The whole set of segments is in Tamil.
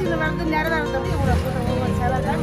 ஊசியில் வந்து நேரம் இருந்தபடி இவ்வளோ கூட்டம் ஒவ்வொரு சிலை தான்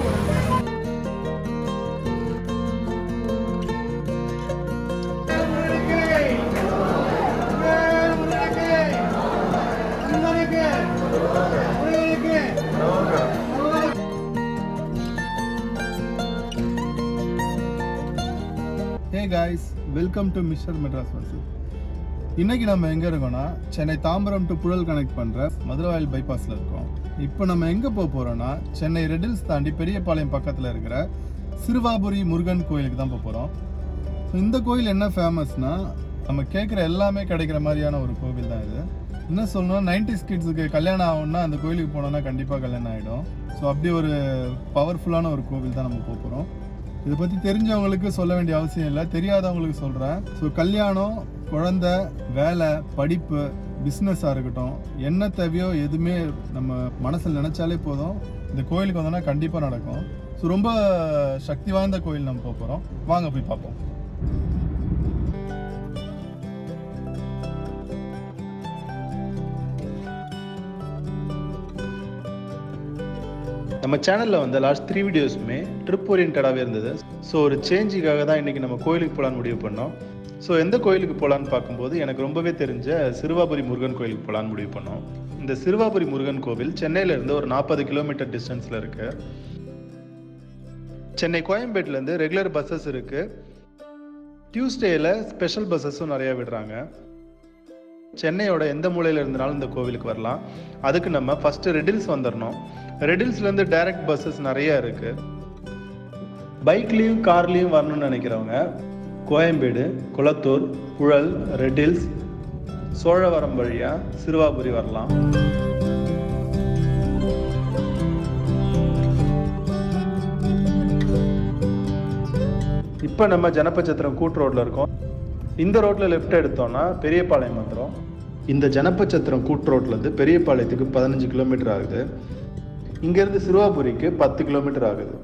hey guys welcome to mister Madras bus இன்னைக்கு நம்ம எங்கே இருக்கோம்னா சென்னை தாம்பரம் டு புழல் கனெக்ட் பண்ணுற மதுரவாயல் பைபாஸில் இருக்கோம் இப்போ நம்ம எங்கே போக போகிறோம்னா சென்னை ரெடில்ஸ் தாண்டி பெரியபாளையம் பக்கத்தில் இருக்கிற சிறுவாபுரி முருகன் கோயிலுக்கு தான் போக போகிறோம் இந்த கோயில் என்ன ஃபேமஸ்னா நம்ம கேட்குற எல்லாமே கிடைக்கிற மாதிரியான ஒரு கோவில் தான் இது என்ன சொல்லணும்னா நைன்டிஸ் கிட்ஸுக்கு கல்யாணம் ஆகும்னா அந்த கோயிலுக்கு போனோம்னா கண்டிப்பாக கல்யாணம் ஆகிடும் ஸோ அப்படி ஒரு பவர்ஃபுல்லான ஒரு கோவில் தான் நம்ம போக போகிறோம் இதை பற்றி தெரிஞ்சவங்களுக்கு சொல்ல வேண்டிய அவசியம் இல்லை தெரியாதவங்களுக்கு சொல்கிறேன் ஸோ கல்யாணம் குழந்தை வேலை படிப்பு பிஸ்னஸாக இருக்கட்டும் என்ன தேவையோ எதுவுமே நம்ம மனசில் நினச்சாலே போதும் இந்த கோயிலுக்கு வந்தோன்னா கண்டிப்பாக நடக்கும் ஸோ ரொம்ப சக்தி வாய்ந்த கோயில் நம்ம போக போகிறோம் வாங்க போய் பார்ப்போம் நம்ம சேனலில் வந்து லாஸ்ட் த்ரீ வீடியோஸுமே ட்ரிப் ஓரியன்டாகவே இருந்தது ஸோ ஒரு சேஞ்சுக்காக தான் இன்றைக்கி நம்ம கோயிலுக்கு போகலான்னு முடிவு பண்ணோம் ஸோ எந்த கோயிலுக்கு போகலான்னு பார்க்கும்போது எனக்கு ரொம்பவே தெரிஞ்ச சிறுவாபுரி முருகன் கோயிலுக்கு போகலான்னு முடிவு பண்ணோம் இந்த சிறுவாபுரி முருகன் கோவில் சென்னையிலேருந்து ஒரு நாற்பது கிலோமீட்டர் டிஸ்டன்ஸில் இருக்கு சென்னை கோயம்பேட்டிலேருந்து ரெகுலர் பஸ்ஸஸ் இருக்குது டியூஸ்டேயில் ஸ்பெஷல் பஸ்ஸஸும் நிறையா விடுறாங்க சென்னையோட எந்த மூலையில் இருந்தனாலும் இந்த கோவிலுக்கு வரலாம் அதுக்கு நம்ம ஃபஸ்ட்டு ரெடில்ஸ் வந்துடணும் ரெடில்ஸ்லேருந்து டைரக்ட் பஸ்ஸஸ் நிறைய இருக்குது பைக்லேயும் கார்லேயும் வரணும்னு நினைக்கிறவங்க கோயம்பேடு குளத்தூர் புழல் ரெட்டில்ஸ் சோழவரம் வழியாக சிறுவாபுரி வரலாம் இப்போ நம்ம ஜனப்பச்சத்திரம் கூட்டு ரோட்டில் இருக்கோம் இந்த ரோட்டில் லெஃப்ட் எடுத்தோம்னா பெரியபாளையம் வந்துடும் இந்த ஜனப்பச்சத்திரம் கூட்டு ரோட்லேருந்து பெரியபாளையத்துக்கு பதினஞ்சு கிலோமீட்டர் ஆகுது இங்கேருந்து சிறுவாபுரிக்கு பத்து கிலோமீட்டர் ஆகுது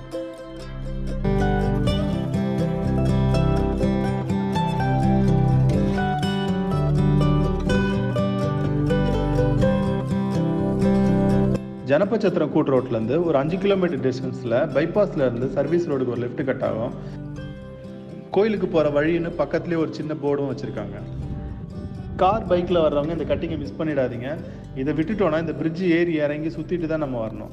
ஜனப்பச்சத்திரம் கூட்டு ரோட்லேருந்து ஒரு அஞ்சு கிலோமீட்டர் டிஸ்டன்ஸில் பைபாஸில் இருந்து சர்வீஸ் ரோடுக்கு ஒரு லெஃப்ட் கட் ஆகும் கோயிலுக்கு போகிற வழின்னு பக்கத்துலேயே ஒரு சின்ன போர்டும் வச்சுருக்காங்க கார் பைக்கில் வர்றவங்க இந்த கட்டிங்கை மிஸ் பண்ணிடாதீங்க இதை விட்டுட்டோன்னா இந்த பிரிட்ஜ் ஏறி இறங்கி சுற்றிட்டு தான் நம்ம வரணும்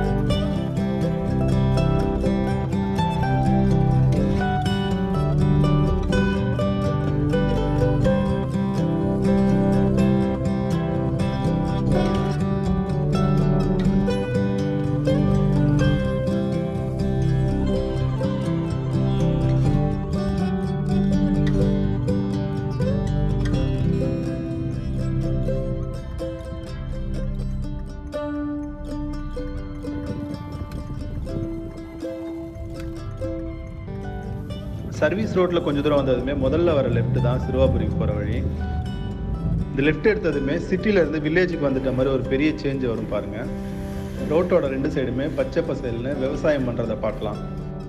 சர்வீஸ் ரோட்டில் கொஞ்சம் தூரம் வந்ததுமே முதல்ல வர லெஃப்ட் தான் சிறுவாபுரிக்கு போகிற வழி இந்த லெஃப்ட் எடுத்ததுமே சிட்டில இருந்து வில்லேஜுக்கு வந்துட்ட மாதிரி ஒரு பெரிய சேஞ்ச் வரும் பாருங்க ரோட்டோட ரெண்டு சைடுமே பச்சை பசேல்னு விவசாயம் பண்ணுறதை பார்க்கலாம்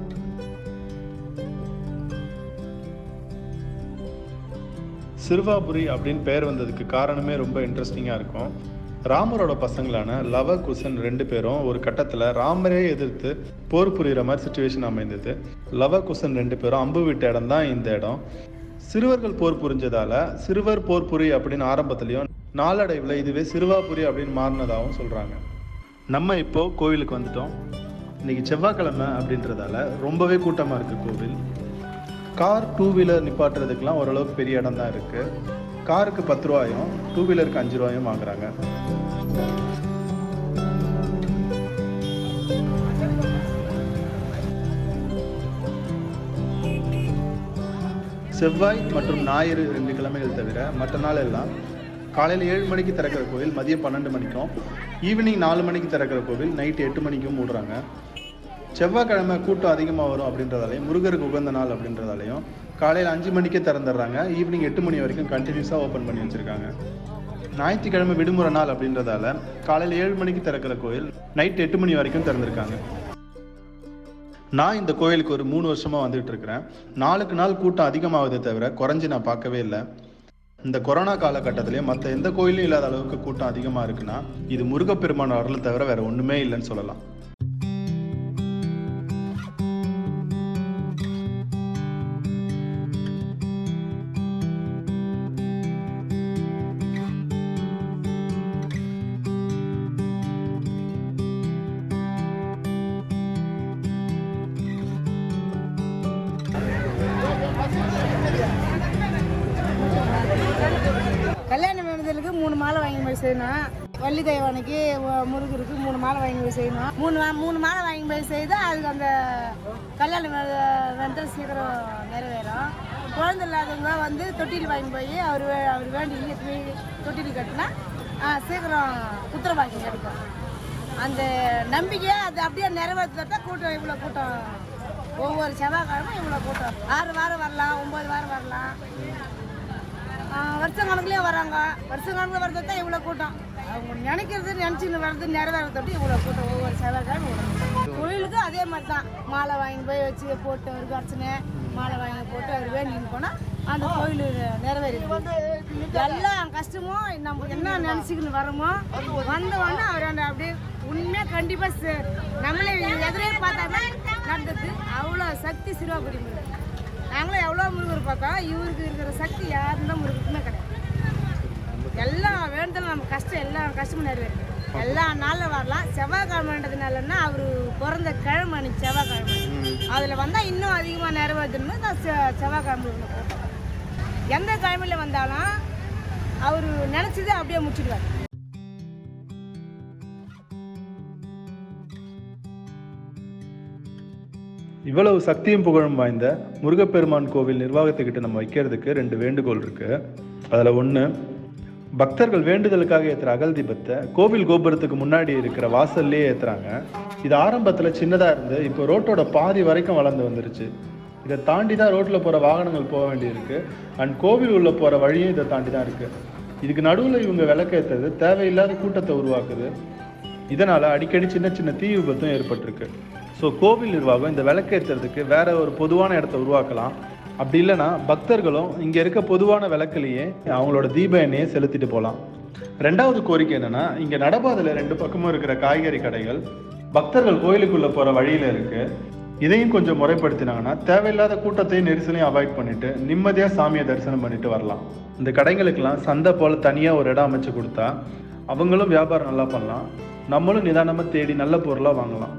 சிறுவாபுரி அப்படின்னு பெயர் வந்ததுக்கு காரணமே ரொம்ப இன்ட்ரெஸ்டிங்காக இருக்கும் ராமரோட பசங்களான லவ குசன் ரெண்டு பேரும் ஒரு கட்டத்தில் ராமரே எதிர்த்து போர் புரிகிற மாதிரி சுச்சுவேஷன் அமைந்தது லவ குசன் ரெண்டு பேரும் அம்பு விட்ட இடம் தான் இந்த இடம் சிறுவர்கள் போர் புரிஞ்சதால சிறுவர் போர் புரி அப்படின்னு ஆரம்பத்துலேயும் நாளடைவில் இதுவே சிறுவாபுரி அப்படின்னு மாறினதாகவும் சொல்கிறாங்க நம்ம இப்போ கோவிலுக்கு வந்துட்டோம் இன்னைக்கு செவ்வாய்க்கிழமை அப்படின்றதால ரொம்பவே கூட்டமாக இருக்குது கோவில் கார் டூ வீலர் நிப்பாட்டுறதுக்கெலாம் ஓரளவுக்கு பெரிய இடம் தான் இருக்குது காருக்கு பத்து ரூபாயும் டூ வீலருக்கு அஞ்சு ரூபாயும் வாங்குறாங்க செவ்வாய் மற்றும் ஞாயிறு ரெண்டு கிழமைகள் தவிர மற்ற நாள் எல்லாம் காலையில் ஏழு மணிக்கு திறக்கிற கோவில் மதியம் பன்னெண்டு மணிக்கும் ஈவினிங் நாலு மணிக்கு திறக்கிற கோவில் நைட்டு எட்டு மணிக்கும் மூடுறாங்க செவ்வாய்க்கிழமை கூட்டம் அதிகமாக வரும் அப்படின்றதாலையும் முருகருக்கு உகந்த நாள் அப்படின்றதாலையும் காலையில் அஞ்சு மணிக்கே திறந்துடுறாங்க ஈவினிங் எட்டு மணி வரைக்கும் கண்டினியூஸாக ஓப்பன் பண்ணி வச்சுருக்காங்க ஞாயிற்றுக்கிழமை விடுமுறை நாள் அப்படின்றதால காலையில் ஏழு மணிக்கு திறக்கிற கோயில் நைட் எட்டு மணி வரைக்கும் திறந்திருக்காங்க நான் இந்த கோயிலுக்கு ஒரு மூணு வருஷமாக வந்துட்டு இருக்கிறேன் நாளுக்கு நாள் கூட்டம் அதிகமாகுதே தவிர குறைஞ்சி நான் பார்க்கவே இல்லை இந்த கொரோனா காலகட்டத்திலே மற்ற எந்த கோயிலும் இல்லாத அளவுக்கு கூட்டம் அதிகமாக இருக்குன்னா இது முருகப்பெருமான் அருளை தவிர வேற ஒன்றுமே இல்லைன்னு சொல்லலாம் கல்யாணம் வேண்டுதலுக்கு மூணு மாலை வாங்கி போய் செய்யணும் வள்ளி தெய்வானைக்கு ஒ- முருகருக்கு மூணு மாலை வாங்கி போய் செய்யணும் மூணு மா- மூணு மாலை வாங்கி போய் செய்தால் அதுக்கு அந்த கல்யாணம் வே- வேண்டுதல் சீக்கிரம் நிறைவேறும் குழந்தை இல்லாதவங்க வந்து தொட்டில் வாங்கி போய் அவர் வே- அவர் வேண்டி போய் தொட்டில் கட்டினா ஆ, சீக்கிரம் புத்திர பாக்கியம் கிடைக்கும் அந்த நம்பிக்கையை அது அப்படியே நிறைவேற்றா கூட்டம் இவ்வளோ கூட்டம் ஒவ்வொரு செவ்வாய்க்கிழமை இவ்வளோ கூட்டம் ஆறு வாரம் வரலாம் ஒம்பது வாரம் வரலாம் வருஷம் கணக்குலேயே வராங்க வருஷம் கணக்கில் வரது தான் இவ்வளோ கூட்டம் அவங்க நினைக்கிறது நினச்சின்னு வர்றது நிறைவேறதோட்டு இவ்வளோ கூட்டம் ஒவ்வொரு செவ்வாய்க்கிழமை இவ்வளோ கூட்டம். கோயிலுக்கு அதே மாதிரி தான் மாலை வாங்கி போய் வச்சு போட்டு அவருக்கு அர்ச்சனை மாலை வாங்கி போட்டு அவர் வேண்டின்னு போனால் அந்த கோயில் நிறைவேறிடுது எல்லா கஷ்டமும் நம்ம என்ன நினச்சிக்கின்னு வரோமோ வந்த உடனே அவர் அந்த அப்படியே உண்மையாக கண்டிப்பாக நம்மளே எதிரே பார்த்தாவே நடந்தது அவ்வளோ சக்தி சிறுவாபுரி முருகன் நாங்களும் எவ்வளோ முருகர் பார்த்தோம் இவருக்கு இருக்கிற சக்தி யாருந்த முருகருக்குமே கிடையாது எல்லா வேண்டுதலும் நம்ம கஷ்டம் எல்லா கஷ்டமும் நிறைவேறும் எல்லா நாளில் வரலாம் செவ்வாய்க்கிழமைன்றதுனாலன்னா அவர் பிறந்த கிழமை அன்னைக்கு செவ்வாய்க்கிழமை அதில் வந்தால் இன்னும் அதிகமாக நிறைவேறதுன்னு நான் செ செவ்வாய்க்கிழமை போட்டோம் எந்த கிழமையில் வந்தாலும் அவர் நினச்சது அப்படியே முடிச்சிடுவார் இவ்வளவு சக்தியும் புகழும் வாய்ந்த முருகப்பெருமான் கோவில் நிர்வாகத்துக்கிட்ட நம்ம வைக்கிறதுக்கு ரெண்டு வேண்டுகோள் இருக்கு அதில் ஒன்று பக்தர்கள் வேண்டுதலுக்காக ஏற்றுற அகல் தீபத்தை கோவில் கோபுரத்துக்கு முன்னாடி இருக்கிற வாசல்லே ஏற்றுறாங்க இது ஆரம்பத்தில் சின்னதாக இருந்து இப்போ ரோட்டோட பாதி வரைக்கும் வளர்ந்து வந்துருச்சு இதை தாண்டி தான் ரோட்டில் போகிற வாகனங்கள் போக வேண்டியிருக்கு அண்ட் கோவில் உள்ள போகிற வழியும் இதை தாண்டி தான் இருக்குது இதுக்கு நடுவில் இவங்க விளக்கேற்றுறது தேவையில்லாத கூட்டத்தை உருவாக்குது இதனால் அடிக்கடி சின்ன சின்ன தீ விபத்தும் ஏற்பட்டிருக்கு ஸோ கோவில் நிர்வாகம் இந்த விளக்கேற்றுறதுக்கு வேற ஒரு பொதுவான இடத்த உருவாக்கலாம் அப்படி இல்லைன்னா பக்தர்களும் இங்கே இருக்க பொதுவான விளக்குலையே அவங்களோட தீப எண்ணெயை செலுத்திட்டு போகலாம் ரெண்டாவது கோரிக்கை என்னன்னா இங்கே நடபாதையில் ரெண்டு பக்கமும் இருக்கிற காய்கறி கடைகள் பக்தர்கள் கோயிலுக்குள்ளே போகிற வழியில் இருக்கு இதையும் கொஞ்சம் முறைப்படுத்தினாங்கன்னா தேவையில்லாத கூட்டத்தையும் நெரிசலையும் அவாய்ட் பண்ணிட்டு நிம்மதியாக சாமியை தரிசனம் பண்ணிட்டு வரலாம் இந்த கடைகளுக்கெல்லாம் சந்தை போல் தனியாக ஒரு இடம் அமைச்சு கொடுத்தா அவங்களும் வியாபாரம் நல்லா பண்ணலாம் நம்மளும் நிதானமாக தேடி நல்ல பொருளாக வாங்கலாம்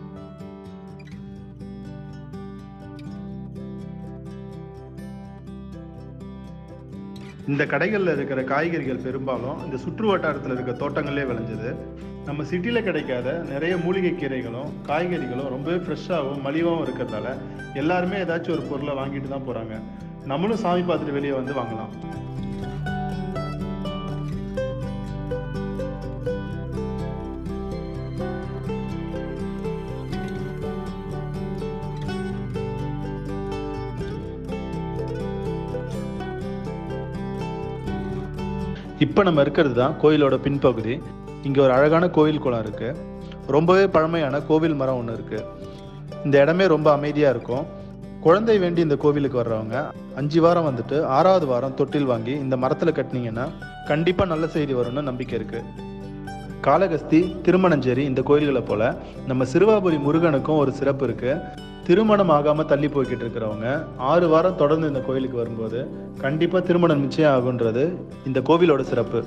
இந்த கடைகளில் இருக்கிற காய்கறிகள் பெரும்பாலும் இந்த சுற்று வட்டாரத்தில் இருக்க தோட்டங்களே விளைஞ்சது நம்ம சிட்டியில் கிடைக்காத நிறைய மூலிகை கீரைகளும் காய்கறிகளும் ரொம்பவே ஃப்ரெஷ்ஷாகவும் மலிவாகவும் இருக்கிறதால எல்லாருமே ஏதாச்சும் ஒரு பொருளை வாங்கிட்டு தான் போகிறாங்க நம்மளும் சாமி பார்த்துட்டு வெளியே வந்து வாங்கலாம் இப்போ நம்ம இருக்கிறது தான் கோயிலோட பின்பகுதி இங்கே ஒரு அழகான கோயில் குளம் இருக்கு ரொம்பவே பழமையான கோவில் மரம் ஒன்று இருக்கு இந்த இடமே ரொம்ப அமைதியாக இருக்கும் குழந்தை வேண்டி இந்த கோவிலுக்கு வர்றவங்க அஞ்சு வாரம் வந்துட்டு ஆறாவது வாரம் தொட்டில் வாங்கி இந்த மரத்தில் கட்டினீங்கன்னா கண்டிப்பாக நல்ல செய்தி வரும்னு நம்பிக்கை இருக்கு காளகஸ்தி திருமணஞ்சேரி இந்த கோயில்களை போல நம்ம சிறுவாபுரி முருகனுக்கும் ஒரு சிறப்பு இருக்கு திருமணம் ஆகாம தள்ளி போய்கிட்டு இருக்கிறவங்க ஆறு வாரம் தொடர்ந்து இந்த கோயிலுக்கு வரும்போது கண்டிப்பா திருமணம் நிச்சயம் ஆகுன்றது இந்த கோவிலோட சிறப்பு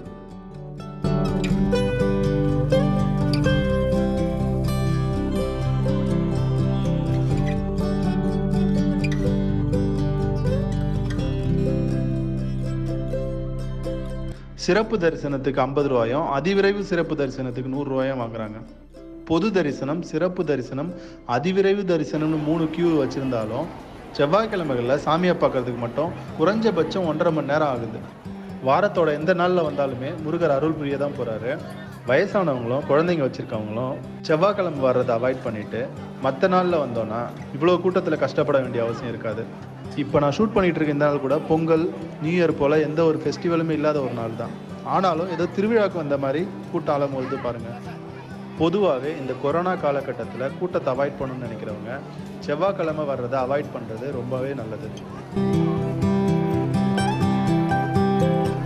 சிறப்பு தரிசனத்துக்கு ஐம்பது ரூபாயும் அதிவிரைவு சிறப்பு தரிசனத்துக்கு நூறு ரூபாயும் வாங்குறாங்க பொது தரிசனம் சிறப்பு தரிசனம் அதிவிரைவு தரிசனம்னு மூணு கியூ வச்சுருந்தாலும் செவ்வாய்க்கிழமைகளில் சாமியை பார்க்கறதுக்கு மட்டும் குறைஞ்சபட்சம் ஒன்றரை மணி நேரம் ஆகுது வாரத்தோட எந்த நாளில் வந்தாலுமே முருகர் அருள் புரிய தான் போகிறாரு வயசானவங்களும் குழந்தைங்க வச்சுருக்கவங்களும் செவ்வாய்க்கிழமை வர்றதை அவாய்ட் பண்ணிட்டு மற்ற நாளில் வந்தோன்னா இவ்வளோ கூட்டத்தில் கஷ்டப்பட வேண்டிய அவசியம் இருக்காது இப்போ நான் ஷூட் பண்ணிட்டு இருக்க இந்த நாள் கூட பொங்கல் நியூ இயர் போல் எந்த ஒரு ஃபெஸ்டிவலுமே இல்லாத ஒரு நாள் தான் ஆனாலும் ஏதோ திருவிழாக்கு வந்த மாதிரி கூட்டம் அலமொழுது பாருங்கள் பொதுவாகவே இந்த கொரோனா காலகட்டத்தில் கூட்டத்தை அவாய்ட் பண்ணணும்னு நினைக்கிறவங்க செவ்வாய்க்கிழமை வர்றதை அவாய்ட் பண்ணுறது ரொம்பவே நல்லது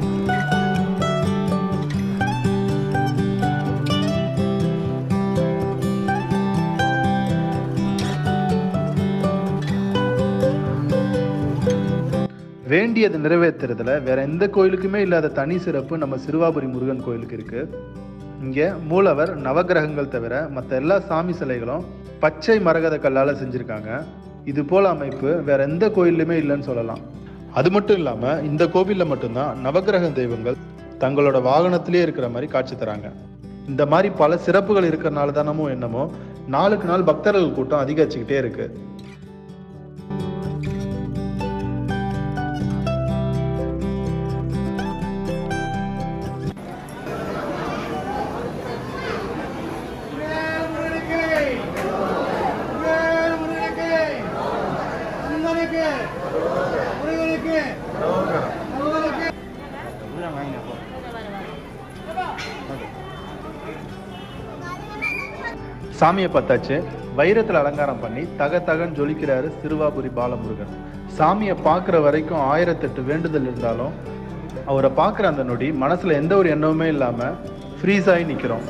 வேண்டியது நிறைவேற்றுறதுல வேற எந்த கோயிலுக்குமே இல்லாத தனி சிறப்பு நம்ம சிறுவாபுரி முருகன் கோயிலுக்கு இருக்கு இங்கே மூலவர் நவக்கிரகங்கள் தவிர மற்ற எல்லா சாமி சிலைகளும் பச்சை மரகத கல்லால் செஞ்சுருக்காங்க இது போல அமைப்பு வேற எந்த கோயில்லையுமே இல்லைன்னு சொல்லலாம் அது மட்டும் இல்லாமல் இந்த கோவிலில் மட்டும்தான் நவக்கிரக தெய்வங்கள் தங்களோட வாகனத்திலே இருக்கிற மாதிரி காட்சி தராங்க இந்த மாதிரி பல சிறப்புகள் இருக்கிறனால தானமோ என்னமோ நாளுக்கு நாள் பக்தர்கள் கூட்டம் அதிகரிச்சுக்கிட்டே இருக்கு சாமியை பார்த்தாச்சு வைரத்தில் அலங்காரம் பண்ணி தக தகன்னு ஜொலிக்கிறாரு சிறுவாபுரி பாலமுருகன் சாமியை பார்க்குற வரைக்கும் ஆயிரத்தெட்டு வேண்டுதல் இருந்தாலும் அவரை பார்க்குற அந்த நொடி மனசில் எந்த ஒரு எண்ணமுமே இல்லாமல் ஃப்ரீஸ் ஆகி நிற்கிறோம்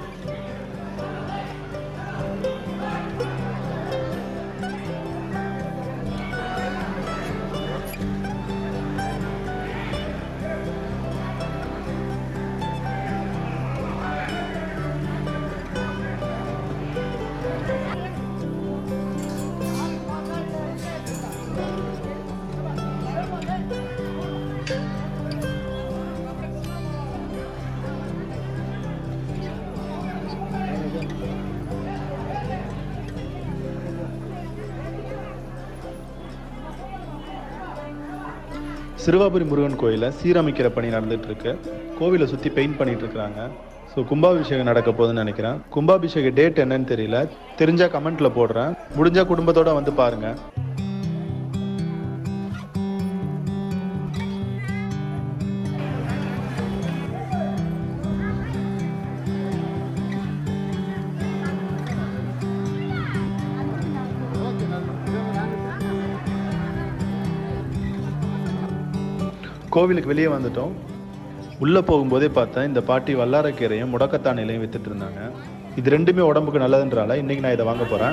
சிறுவாபுரி முருகன் கோயிலில் சீரமைக்கிற பணி நடந்துட்டு இருக்கு கோவிலை சுற்றி பெயிண்ட் பண்ணிட்டு இருக்காங்க ஸோ கும்பாபிஷேகம் நடக்க போகுதுன்னு நினைக்கிறேன் கும்பாபிஷேக டேட் என்னன்னு தெரியல தெரிஞ்சா கமெண்ட்ல போடுறேன் முடிஞ்சா குடும்பத்தோட வந்து பாருங்க கோவிலுக்கு வெளியே வந்துட்டோம் உள்ளே போகும்போதே பார்த்தேன் இந்த பாட்டி வல்லாரக்கீரையும் முடக்கத்தான் இலையும் வித்துட்டு இருந்தாங்க இது ரெண்டுமே உடம்புக்கு நல்லதுன்றால இன்னைக்கு நான் இதை வாங்க போகிறேன்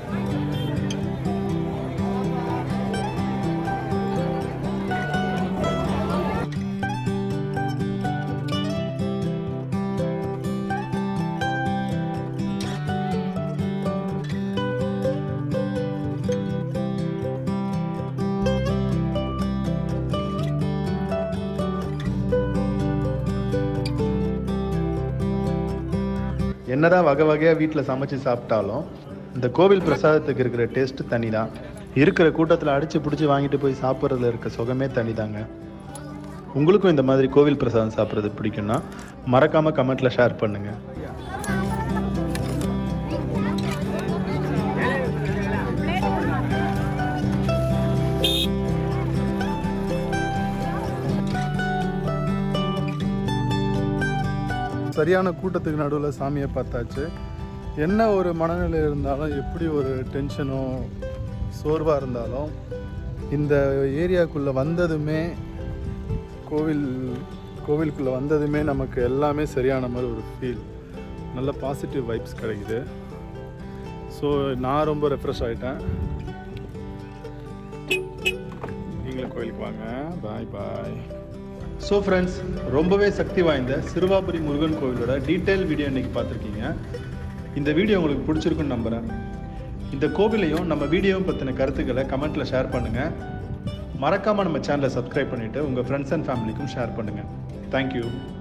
என்னதான் வகை வகையாக வீட்டில் சமைச்சு சாப்பிட்டாலும் இந்த கோவில் பிரசாதத்துக்கு இருக்கிற டேஸ்ட் தனி தான் இருக்கிற கூட்டத்தில் அடிச்சு பிடிச்சி வாங்கிட்டு போய் சாப்பிட்றதுல இருக்க சுகமே தனி தாங்க உங்களுக்கும் இந்த மாதிரி கோவில் பிரசாதம் சாப்பிட்றது பிடிக்கும்னா மறக்காம கமெண்ட்ல ஷேர் பண்ணுங்க சரியான கூட்டத்துக்கு நடுவில் சாமியை பார்த்தாச்சு என்ன ஒரு மனநிலை இருந்தாலும் எப்படி ஒரு டென்ஷனோ சோர்வாக இருந்தாலும் இந்த ஏரியாக்குள்ளே வந்ததுமே கோவில் கோவிலுக்குள்ளே வந்ததுமே நமக்கு எல்லாமே சரியான மாதிரி ஒரு ஃபீல் நல்ல பாசிட்டிவ் வைப்ஸ் கிடைக்குது ஸோ நான் ரொம்ப ரெஃப்ரெஷ் ஆகிட்டேன் நீங்களும் கோயிலுக்கு வாங்க பாய் பாய் ஸோ ஃப்ரெண்ட்ஸ் ரொம்பவே சக்தி வாய்ந்த சிறுவாபுரி முருகன் கோவிலோட டீட்டெயில் வீடியோ இன்னைக்கு பார்த்துருக்கீங்க இந்த வீடியோ உங்களுக்கு பிடிச்சிருக்குன்னு நம்புகிறேன் இந்த கோவிலையும் நம்ம வீடியோவும் பற்றின கருத்துக்களை கமெண்ட்டில் ஷேர் பண்ணுங்கள் மறக்காமல் நம்ம சேனலை சப்ஸ்கிரைப் பண்ணிவிட்டு உங்கள் ஃப்ரெண்ட்ஸ் அண்ட் ஃபேமிலிக்கும் ஷேர் பண்ணுங்கள் தேங்க்யூ